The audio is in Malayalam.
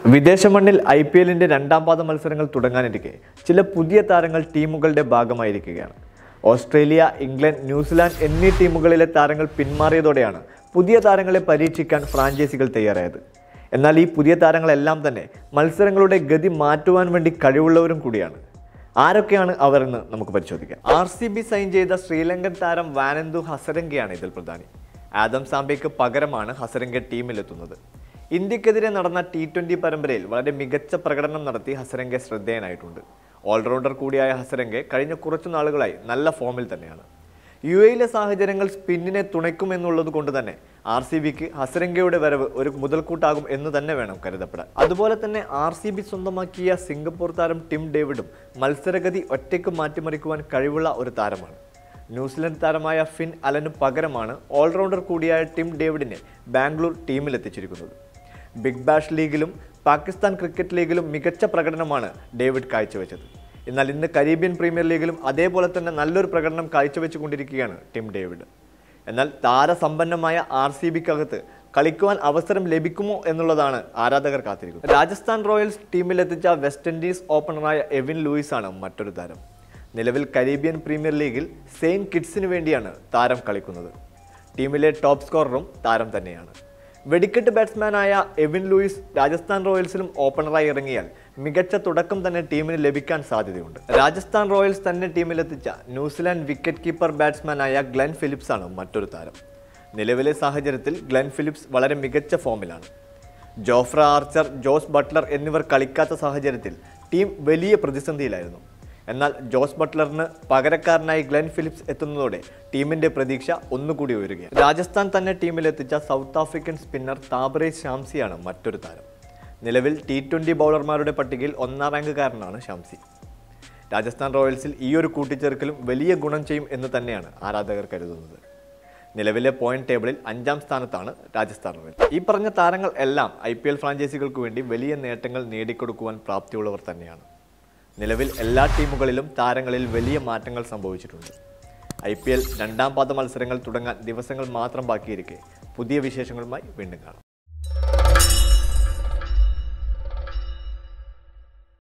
വിദേശ മണ്ണിൽ ഐ പി എല്ലിന്റെ രണ്ടാം പാദ മത്സരങ്ങൾ തുടങ്ങാനിരിക്കെ ചില പുതിയ താരങ്ങൾ ടീമുകളുടെ ഭാഗമായിരിക്കുകയാണ് ഓസ്ട്രേലിയ ഇംഗ്ലണ്ട് ന്യൂസിലാൻഡ് എന്നീ ടീമുകളിലെ താരങ്ങൾ പിന്മാറിയതോടെയാണ് പുതിയ താരങ്ങളെ പരീക്ഷിക്കാൻ ഫ്രാഞ്ചൈസികൾ തയ്യാറായത് എന്നാൽ ഈ പുതിയ താരങ്ങളെല്ലാം തന്നെ മത്സരങ്ങളുടെ ഗതി മാറ്റുവാൻ വേണ്ടി കഴിവുള്ളവരും കൂടിയാണ് ആരൊക്കെയാണ് അവർ എന്ന് നമുക്ക് പരിശോധിക്കാം ആർ സി ബി സൈൻ ചെയ്ത ശ്രീലങ്കൻ താരം വാനന്ദു ഹസരംഗയാണ് ഇതിൽ പ്രധാനി ആദം സാംബയ്ക്ക് പകരമാണ് ഹസരംഗ ടീമിലെത്തുന്നത് ഇന്ത്യക്കെതിരെ നടന്ന ടി ട്വൻ്റി പരമ്പരയിൽ വളരെ മികച്ച പ്രകടനം നടത്തി ഹസരംഗെ ശ്രദ്ധേയനായിട്ടുണ്ട് ഓൾറൗണ്ടർ കൂടിയായ ഹസരംഗെ കഴിഞ്ഞ കുറച്ചു നാളുകളായി നല്ല ഫോമിൽ തന്നെയാണ് യു എയിലെ സാഹചര്യങ്ങൾ സ്പിന്നിനെ തുണയ്ക്കുമെന്നുള്ളത് കൊണ്ട് തന്നെ ആർ സി ബിക്ക് ഹസരംഗയുടെ വരവ് ഒരു മുതൽക്കൂട്ടാകും എന്ന് തന്നെ വേണം കരുതപ്പെടാൻ അതുപോലെ തന്നെ ആർ സി ബി സ്വന്തമാക്കിയ സിംഗപ്പൂർ താരം ടിം ഡേവിഡും മത്സരഗതി ഒറ്റയ്ക്ക് മാറ്റിമറിക്കുവാൻ കഴിവുള്ള ഒരു താരമാണ് ന്യൂസിലൻഡ് താരമായ ഫിൻ അലന് പകരമാണ് ഓൾറൗണ്ടർ കൂടിയായ ടിം ഡേവിഡിനെ ബാംഗ്ലൂർ ടീമിലെത്തിച്ചിരിക്കുന്നത് ബിഗ് ബാഷ് ലീഗിലും പാകിസ്ഥാൻ ക്രിക്കറ്റ് ലീഗിലും മികച്ച പ്രകടനമാണ് ഡേവിഡ് കാഴ്ചവെച്ചത് എന്നാൽ ഇന്ന് കരീബിയൻ പ്രീമിയർ ലീഗിലും അതേപോലെ തന്നെ നല്ലൊരു പ്രകടനം കാഴ്ചവെച്ചുകൊണ്ടിരിക്കുകയാണ് ടിം ഡേവിഡ് എന്നാൽ താരസമ്പന്നമായ ആർ സി ബിക്കകത്ത് കളിക്കുവാൻ അവസരം ലഭിക്കുമോ എന്നുള്ളതാണ് ആരാധകർ കാത്തിരിക്കുന്നത് രാജസ്ഥാൻ റോയൽസ് ടീമിലെത്തിച്ച വെസ്റ്റ് ഇൻഡീസ് ഓപ്പണറായ എവിൻ ലൂയിസ് ആണ് മറ്റൊരു താരം നിലവിൽ കരീബിയൻ പ്രീമിയർ ലീഗിൽ സെയിൻ കിഡ്സിന് വേണ്ടിയാണ് താരം കളിക്കുന്നത് ടീമിലെ ടോപ്പ് സ്കോററും താരം തന്നെയാണ് വെടിക്കെട്ട് ബാറ്റ്സ്മാനായ എവിൻ ലൂയിസ് രാജസ്ഥാൻ റോയൽസിലും ഓപ്പണറായി ഇറങ്ങിയാൽ മികച്ച തുടക്കം തന്നെ ടീമിന് ലഭിക്കാൻ സാധ്യതയുണ്ട് രാജസ്ഥാൻ റോയൽസ് തന്നെ ടീമിലെത്തിച്ച ന്യൂസിലാൻഡ് വിക്കറ്റ് കീപ്പർ ബാറ്റ്സ്മാനായ ഗ്ലെൻ ഫിലിപ്സ് ആണ് മറ്റൊരു താരം നിലവിലെ സാഹചര്യത്തിൽ ഗ്ലെൻ ഫിലിപ്സ് വളരെ മികച്ച ഫോമിലാണ് ജോഫ്ര ആർച്ചർ ജോസ് ബട്ട്ലർ എന്നിവർ കളിക്കാത്ത സാഹചര്യത്തിൽ ടീം വലിയ പ്രതിസന്ധിയിലായിരുന്നു എന്നാൽ ജോസ് ബട്ട്ലറിന് പകരക്കാരനായി ഗ്ലെൻ ഫിലിപ്സ് എത്തുന്നതോടെ ടീമിന്റെ പ്രതീക്ഷ ഒന്നുകൂടി ഉയരുകയാണ് രാജസ്ഥാൻ തന്നെ ടീമിലെത്തിച്ച സൗത്ത് ആഫ്രിക്കൻ സ്പിന്നർ താബറെ ഷാംസിയാണ് മറ്റൊരു താരം നിലവിൽ ടി ട്വൻ്റി ബൗളർമാരുടെ പട്ടികയിൽ ഒന്നാം റാങ്കുകാരനാണ് ഷാംസി രാജസ്ഥാൻ റോയൽസിൽ ഈ ഒരു കൂട്ടിച്ചേർക്കലും വലിയ ഗുണം ചെയ്യും എന്ന് തന്നെയാണ് ആരാധകർ കരുതുന്നത് നിലവിലെ പോയിന്റ് ടേബിളിൽ അഞ്ചാം സ്ഥാനത്താണ് രാജസ്ഥാൻ റോയൽസ് ഈ പറഞ്ഞ താരങ്ങൾ എല്ലാം ഐ പി എൽ ഫ്രാഞ്ചൈസികൾക്ക് വേണ്ടി വലിയ നേട്ടങ്ങൾ നേടിക്കൊടുക്കുവാൻ പ്രാപ്തിയുള്ളവർ തന്നെയാണ് നിലവിൽ എല്ലാ ടീമുകളിലും താരങ്ങളിൽ വലിയ മാറ്റങ്ങൾ സംഭവിച്ചിട്ടുണ്ട് ഐ പി എൽ രണ്ടാം പാദ മത്സരങ്ങൾ തുടങ്ങാൻ ദിവസങ്ങൾ മാത്രം ബാക്കിയിരിക്കെ പുതിയ വിശേഷങ്ങളുമായി വീണ്ടും കാണാം